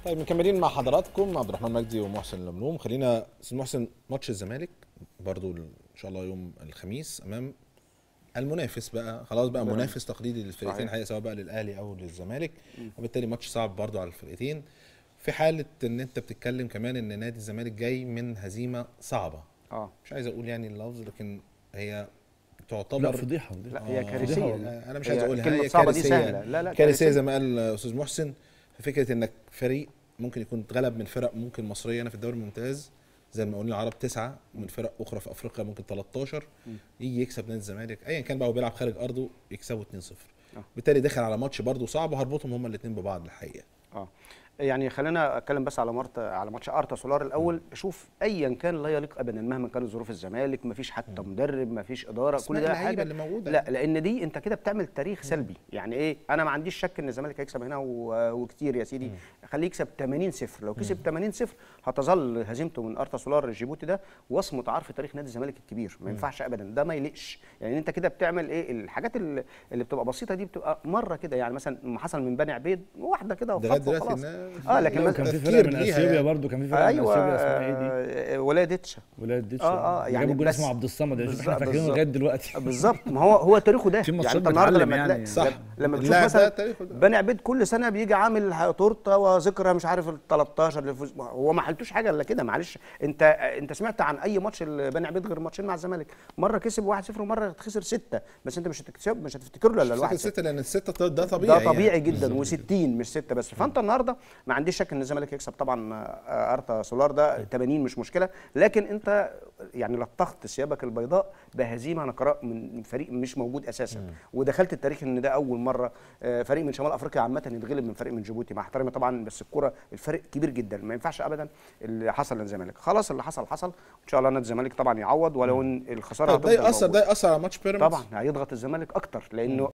طيب مكملين مع حضراتكم عبد الرحمن مجدي ومحسن لملوم خلينا استاذ محسن ماتش الزمالك برضو ان شاء الله يوم الخميس امام المنافس بقى خلاص بقى منافس تقليدي للفرقتين صحيح. حقيقه سواء بقى للاهلي او للزمالك وبالتالي ماتش صعب برضو على الفرقتين في حاله ان انت بتتكلم كمان ان نادي الزمالك جاي من هزيمه صعبه اه مش عايز اقول يعني اللفظ لكن هي لا تعتبر فضيحه فضيحه لا هي آه، كارثيه والله. انا مش هي عايز اقولها كلمة هي صعبة دي كارثيه سهلة. لا، لا، كارثيه كارثية. زي ما قال استاذ محسن فكره انك فريق ممكن يكون اتغلب من فرق ممكن مصريه هنا في الدوري الممتاز زي المقاولين العرب تسعه ومن فرق اخرى في افريقيا ممكن 13 يجي يكسب نادي الزمالك ايا كان بقى هو بيلعب خارج ارضه يكسبه 2-0 آه. بالتالي دخل على ماتش برضه صعب وهربطهم هما الاثنين ببعض الحقيقه اه يعني خلينا اتكلم بس على مرت على ماتش ارتا سولار الاول شوف ايا كان لا يليق ابدا مهما كانت ظروف الزمالك مفيش حتى مدرب مفيش اداره كل أسماء ده اللعيبة حاجه اللي موجودة. لا لان دي انت كده بتعمل تاريخ سلبي يعني ايه انا ما عنديش شك ان الزمالك هيكسب هنا و- وكتير يا سيدي خليه يكسب 80 0 لو كسب 80 0 هتظل هزيمته من ارتا سولار الجيبوتي ده وصمه عار في تاريخ نادي الزمالك الكبير ما ينفعش ابدا ده ما يليقش يعني انت كده بتعمل ايه الحاجات اللي, اللي بتبقى بسيطه دي بتبقى مره كده يعني مثلا ما حصل من بني عبيد واحده كده لغايه وخطوة دلوقتي وخلاص. الناس- اه لكن لو مثلا كان في تفكير فرقه من ليها اثيوبيا يعني. برضو كان في فرقه من ايوه اثيوبيا اسمها ايه دي؟ آه، ولايه ديتشا ولايه ديتش آه، آه، يعني جابوا جول بس- اسمه عبد الصمد يعني شوف احنا بالظبط- فاكرينه بالظبط. لغايه دلوقتي بالظبط ما هو هو تاريخه ده في يعني ماتشات انت النهارده بتعلم لما يعني. تلاقي صح. لما تشوف اللاعب ده مثلا تاريخه ده. بني عبيد كل سنه بيجي عامل ح- تورته وذكرى مش عارف ال 13 اللي فوز هو ما حلتوش حاجه الا كده معلش انت انت سمعت عن اي ماتش بني عبيد غير ماتشين مع الزمالك مره كسب 1-0 ومره خسر 6 بس انت مش هتكسب مش هتفتكر له الا مش الواحد فاكر ستة لان الستة ده طبيعي ده طبيعي يعني. جدا و60 مش 6 بس فانت النهارده ما عنديش شك ان الزمالك يكسب طبعا آه، ارتا سولار ده 80 مش مشكله لكن انت يعني لطخت ثيابك البيضاء بهزيمه نقراء من فريق مش موجود اساسا ودخلت التاريخ ان ده اول مره آه، فريق من شمال افريقيا عامه يتغلب من فريق من جيبوتي مع احترامي طبعا بس الكره الفرق كبير جدا ما ينفعش ابدا اللي حصل للزمالك خلاص اللي حصل حصل ان شاء الله نادي الزمالك طبعا يعوض ولو ان الخساره طب ده هتفضل يأثر موجودة. ده يأثر على ماتش بيراميدز طبعا هيضغط الزمالك اكتر لانه